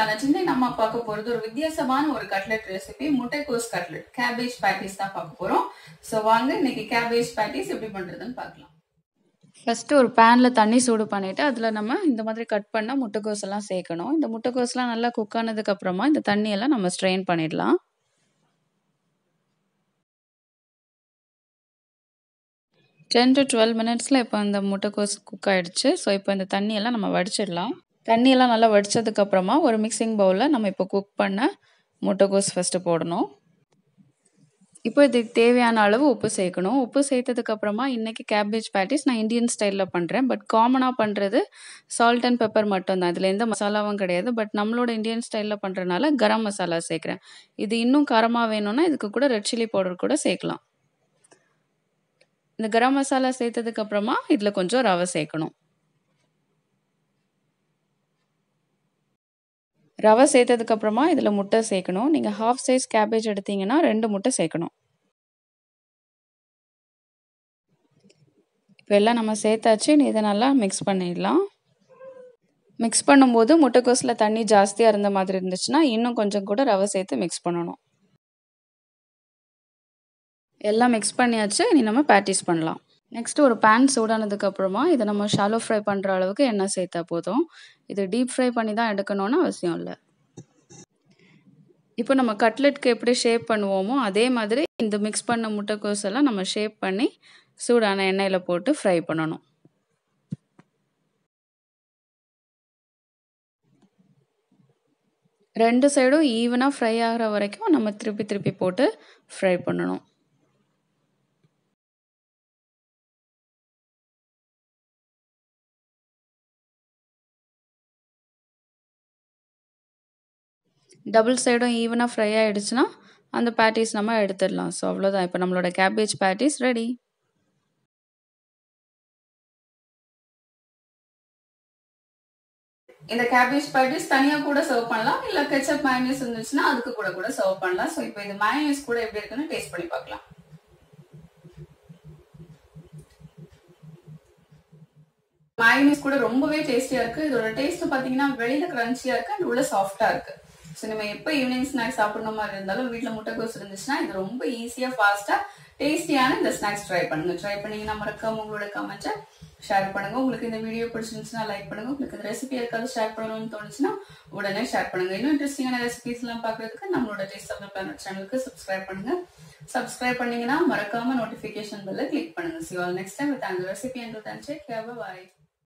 வணக்கம் இன்னைக்கு நம்ம பார்க்க போறது ஒரு வித்தியாசமான ஒரு கட்லெட் ரெசிபி முட்டைக்கோஸ் கட்லெட் கேபேஜ் பேட்டிஸ் தான் பார்க்க போறோம் ஸோ வாங்க இன்னைக்கு கேபேஜ் பேட்டிஸ் எப்படி பண்றதுன்னு பார்க்கலாம் ஃபஸ்ட்டு ஒரு பேனில் தண்ணி சூடு பண்ணிவிட்டு அதில் நம்ம இந்த மாதிரி கட் பண்ண முட்டைக்கோஸ் எல்லாம் சேர்க்கணும் இந்த முட்டைக்கோஸ்லாம் நல்லா குக் ஆனதுக்கப்புறமா இந்த தண்ணியெல்லாம் நம்ம ஸ்ட்ரெயின் பண்ணிடலாம் டென் டு டுவெல் மினிட்ஸில் இப்போ இந்த முட்டைக்கோஸ் குக் ஆகிடுச்சு ஸோ இப்போ இந்த தண்ணியெல்லாம் நம்ம வடிச்சிடலாம் தண்ணியெல்லாம் நல்லா வடித்ததுக்கப்புறமா ஒரு மிக்சிங் பவுலில் நம்ம இப்போ குக் பண்ண முட்டைக்கோஸ் ஃபஸ்ட்டு போடணும் இப்போ இதுக்கு தேவையான அளவு உப்பு சேர்க்கணும் உப்பு சேர்த்ததுக்கப்புறமா இன்றைக்கி கேபேஜ் பேட்டிஸ் நான் இந்தியன் ஸ்டைலில் பண்ணுறேன் பட் காமனாக பண்ணுறது சால்ட் அண்ட் பெப்பர் மட்டும்தான் இதில் எந்த மசாலாவும் கிடையாது பட் நம்மளோட இந்தியன் ஸ்டைலில் பண்ணுறதுனால கரம் மசாலா சேர்க்குறேன் இது இன்னும் காரமாக வேணும்னா இதுக்கு கூட ரெட் சில்லி பவுடர் கூட சேர்க்கலாம் இந்த கரம் மசாலா சேர்த்ததுக்கப்புறமா இதில் கொஞ்சம் ரவை சேர்க்கணும் ரவை சேர்த்ததுக்கப்புறமா இதில் முட்டை சேர்க்கணும் நீங்கள் ஹாஃப் சைஸ் கேபேஜ் எடுத்தீங்கன்னா ரெண்டு முட்டை சேர்க்கணும் இப்போ எல்லாம் நம்ம சேர்த்தாச்சு இதை நல்லா மிக்ஸ் பண்ணிடலாம் மிக்ஸ் பண்ணும்போது முட்டைக்கோஸில் தண்ணி ஜாஸ்தியாக இருந்த மாதிரி இருந்துச்சுன்னா இன்னும் கொஞ்சம் கூட ரவை சேர்த்து மிக்ஸ் பண்ணணும் எல்லாம் மிக்ஸ் பண்ணியாச்சு இனி நம்ம பேட்டிஸ் பண்ணலாம் நெக்ஸ்ட்டு ஒரு பேன் சூடானதுக்கப்புறமா இதை நம்ம ஷாலோ ஃப்ரை பண்ணுற அளவுக்கு எண்ணெய் சேர்த்தா போதும் இது டீப் ஃப்ரை பண்ணி தான் எடுக்கணும்னு அவசியம் இல்லை இப்போ நம்ம கட்லெட்க்கு எப்படி ஷேப் பண்ணுவோமோ அதே மாதிரி இந்த மிக்ஸ் பண்ண முட்டைக்கோஸ் எல்லாம் நம்ம ஷேப் பண்ணி சூடான எண்ணெயில் போட்டு ஃப்ரை பண்ணணும் ரெண்டு சைடும் ஈவனாக ஃப்ரை ஆகிற வரைக்கும் நம்ம திருப்பி திருப்பி போட்டு ஃப்ரை பண்ணணும் டபுள் சைடும் ஈவனாக ஃப்ரை ஆகிடுச்சுன்னா அந்த பேட்டிஸ் நம்ம எடுத்துடலாம் ஸோ அவ்வளோதான் இப்போ நம்மளோட கேபேஜ் பேட்டிஸ் ரெடி இந்த கேபேஜ் பேட்டிஸ் தனியா கூட சர்வ் பண்ணலாம் இல்ல கெச்சப் மயனீஸ் இருந்துச்சுன்னா அதுக்கு கூட கூட சர்வ் பண்ணலாம் ஸோ இப்போ இது மயனீஸ் கூட எப்படி இருக்குன்னு டேஸ்ட் பண்ணி பார்க்கலாம் மயனீஸ் கூட ரொம்பவே டேஸ்டியா இருக்கு இதோட டேஸ்ட் பாத்தீங்கன்னா வெளியில கிரன்ச்சியா இருக்கு அண்ட் உள்ள சாஃப்டா இருக்கு ஸோ நம்ம எப்போ ஈவினிங் ஸ்நாக்ஸ் சாப்பிடற மாதிரி இருந்தாலும் வீட்டில் முட்டைக்கோஸ் இருந்துச்சுன்னா இது ரொம்ப ஈஸியாக ஃபாஸ்ட்டாக டேஸ்டியான இந்த ஸ்நாக்ஸ் ட்ரை பண்ணுங்க ட்ரை பண்ணீங்கன்னா மறக்காம உங்களோட கமெண்ட்டை ஷேர் பண்ணுங்க உங்களுக்கு இந்த வீடியோ பிடிச்சிருந்துச்சுன்னா லைக் பண்ணுங்க உங்களுக்கு இந்த ரெசிபி யாருக்காவது ஷேர் பண்ணணும்னு தோணுச்சுன்னா உடனே ஷேர் பண்ணுங்க இன்னும் இன்ட்ரெஸ்டிங்கான ரெசிபிஸ் எல்லாம் பார்க்கறதுக்கு நம்மளோட டேஸ்ட் ஆஃப் த பிளானட் சேனலுக்கு சப்ஸ்கிரைப் பண்ணுங்க சப்ஸ்கிரைப் பண்ணீங்கன்னா மறக்காம நோட்டிஃபிகேஷன் பெல்ல கிளிக் பண்ணுங்க see all next time with அந்த ரெசிபி அண்ட் தேங்க்ஸ் பாய்